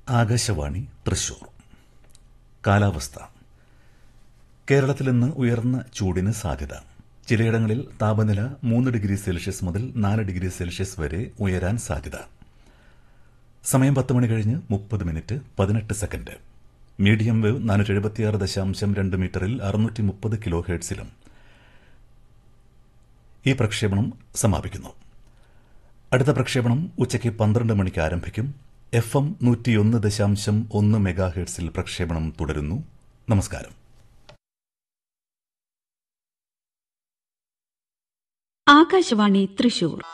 ആകാശവാണി തൃശൂർ കാലാവസ്ഥ കേരളത്തിൽ ഇന്ന് ഉയർന്ന ചൂടിന് സാധ്യത ചിലയിടങ്ങളിൽ താപനില മൂന്ന് ഡിഗ്രി സെൽഷ്യസ് മുതൽ നാല് ഡിഗ്രി സെൽഷ്യസ് വരെ ഉയരാൻ സാധ്യത സമയം പത്ത് മണി കഴിഞ്ഞ് മുപ്പത് മിനിറ്റ് പതിനെട്ട് സെക്കൻഡ് മീഡിയം വേവ് നാനൂറ്റി എഴുപത്തിയാറ് ദശാംശം രണ്ട് മീറ്ററിൽ അറുന്നൂറ്റി മുപ്പത് കിലോ ഹേർട്സിലും ഈ പ്രക്ഷേപണം സമാപിക്കുന്നു അടുത്ത പ്രക്ഷേപണം ഉച്ചയ്ക്ക് പന്ത്രണ്ട് മണിക്ക് ആരംഭിക്കും എഫ് എം നൂറ്റിയൊന്ന് ദശാംശം ഒന്ന് മെഗാ ഹെർട്സിൽ പ്രക്ഷേപണം തുടരുന്നു നമസ്കാരം ആകാശവാണി തൃശൂർ